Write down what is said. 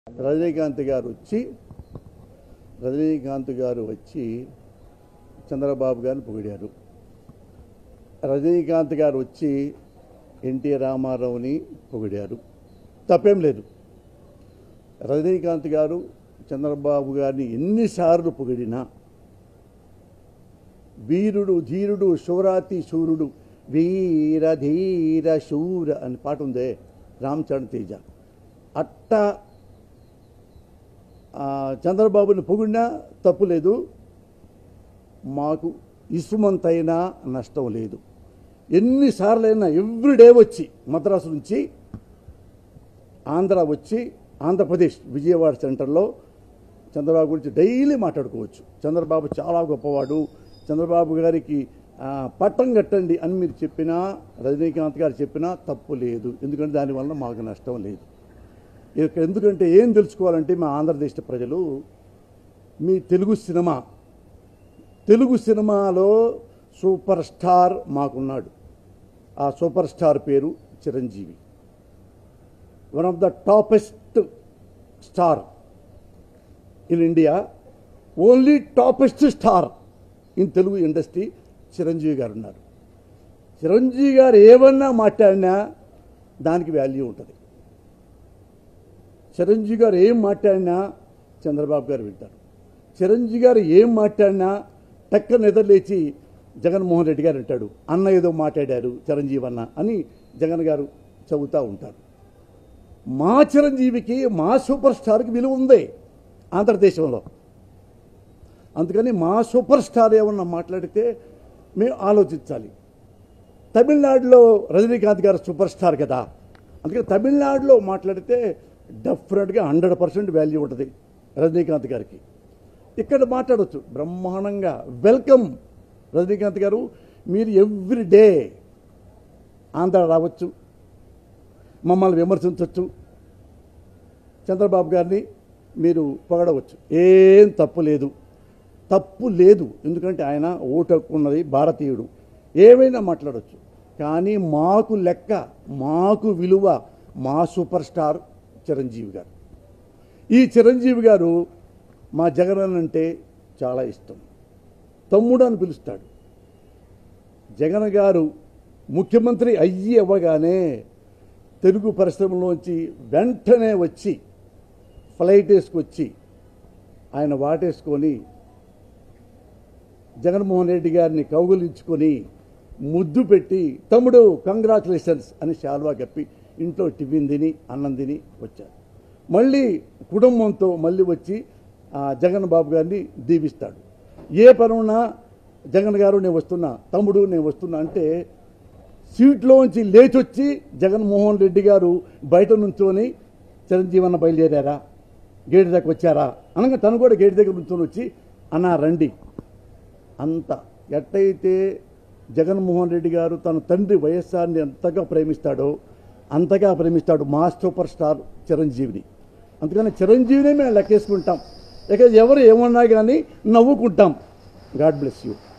రజనీకాంత్ గారు వచ్చి రజనీకాంత్ గారు వచ్చి చంద్రబాబు గారిని పొగిడారు రజనీకాంత్ గారు వచ్చి ఎన్టీ రామారావుని పొగిడారు తప్పేం లేదు రజనీకాంత్ గారు చంద్రబాబు గారిని ఎన్నిసార్లు పొగిడినా వీరుడు ధీరుడు శూరాతి శూరుడు వీర ధీర శూర అని పాట ఉందే రామ్ చరణ్ తేజ అట్ట ఆ, చంద్రబాబుని పొగిడినా తప్పు లేదు మాకు ఇసుమంతైనా నష్టం లేదు ఎన్నిసార్లైనా ఎవ్రీడే వచ్చి మద్రాసు నుంచి ఆంధ్ర వచ్చి ఆంధ్రప్రదేశ్ విజయవాడ సెంటర్లో చంద్రబాబు గురించి డైలీ మాట్లాడుకోవచ్చు చంద్రబాబు చాలా గొప్పవాడు చంద్రబాబు గారికి ఆ, పట్టం కట్టండి అని మీరు చెప్పినా రజనీకాంత్ గారు చెప్పినా తప్పు లేదు ఎందుకంటే దానివల్ల మాకు నష్టం లేదు ఇక ఎందుకంటే ఏం తెలుసుకోవాలంటే మా ఆంధ్రదేశ ప్రజలు మీ తెలుగు సినిమా తెలుగు సినిమాలో సూపర్ స్టార్ మాకున్నాడు ఆ సూపర్ స్టార్ పేరు Chiranjeevi one of the toppest star in India only toppest star in Telugu industry Chiranjeevi గారు ఉన్నారు చిరంజీవి గారు ఏమన్నా మాట్లాడినా దానికి వాల్యూ ఉంటుంది చిరంజీవి గారు ఏం మాట్లాడినా చంద్రబాబు గారు వింటారు చిరంజీవి గారు ఏం మాట్లాడినా టక్క నిద్రలేచి జగన్మోహన్ రెడ్డి గారు అంటాడు అన్న ఏదో మాట్లాడారు చిరంజీవి అన్న అని జగన్ గారు చదువుతూ ఉంటారు మా చిరంజీవికి మా సూపర్ స్టార్కి విలువ ఉంది ఆంధ్రదేశంలో అందుకని మా సూపర్ స్టార్ ఏమన్నా మాట్లాడితే మేము ఆలోచించాలి తమిళనాడులో రజనీకాంత్ గారు సూపర్ స్టార్ కదా అందుకని తమిళనాడులో మాట్లాడితే డెఫినెట్గా హండ్రెడ్ పర్సెంట్ వాల్యూ ఉంటుంది రజనీకాంత్ గారికి ఇక్కడ మాట్లాడవచ్చు బ్రహ్మాండంగా వెల్కమ్ రజనీకాంత్ గారు మీరు ఎవ్రీ డే ఆంధ్ర రావచ్చు మమ్మల్ని విమర్శించవచ్చు చంద్రబాబు గారిని మీరు పొగడవచ్చు ఏం తప్పు లేదు తప్పు లేదు ఎందుకంటే ఆయన ఓటు హక్కు ఉన్నది భారతీయుడు ఏమైనా మాట్లాడవచ్చు కానీ మాకు లెక్క మాకు విలువ మా సూపర్ స్టార్ చిరంజీవి గారు ఈ చిరంజీవి గారు మా జగన్ అంటే చాలా ఇష్టం తమ్ముడు అని పిలుస్తాడు జగన్ గారు ముఖ్యమంత్రి అయ్యి అవ్వగానే తెలుగు పరిశ్రమలోంచి వెంటనే వచ్చి ఫ్లైట్ వేసుకొచ్చి ఆయన వాటేసుకొని జగన్మోహన్ రెడ్డి గారిని కౌగులించుకొని ముద్దు పెట్టి తమ్ముడు కంగ్రాచులేషన్స్ అని శాల్వా కప్పి ఇంట్లో టిఫిన్ తిని అన్నం తిని వచ్చారు మళ్ళీ కుటుంబంతో మళ్ళీ వచ్చి ఆ, జగన్ బాబు గారిని దీవిస్తాడు ఏ పనున్నా జగన్ గారు నేను వస్తున్నా తమ్ముడు నేను వస్తున్నా అంటే సీట్లోంచి లేచొచ్చి జగన్మోహన్ రెడ్డి గారు బయట నుంచొని చిరంజీవన్న బయలుదేరారా గేటు దగ్గర వచ్చారా అనగా తను కూడా గేటు దగ్గర నుంచొని వచ్చి అన్నా రండి అంత ఎట్టయితే జగన్మోహన్ రెడ్డి గారు తన తండ్రి వైఎస్ఆర్ని ఎంతగా ప్రేమిస్తాడో అంతగా ప్రేమిస్తాడు మా సూపర్ స్టార్ చిరంజీవిని అందుకని చిరంజీవినే మేము లెక్కేసుకుంటాం ఇక ఎవరు ఏమన్నా కానీ నవ్వుకుంటాం గాడ్ బ్లెస్ యూ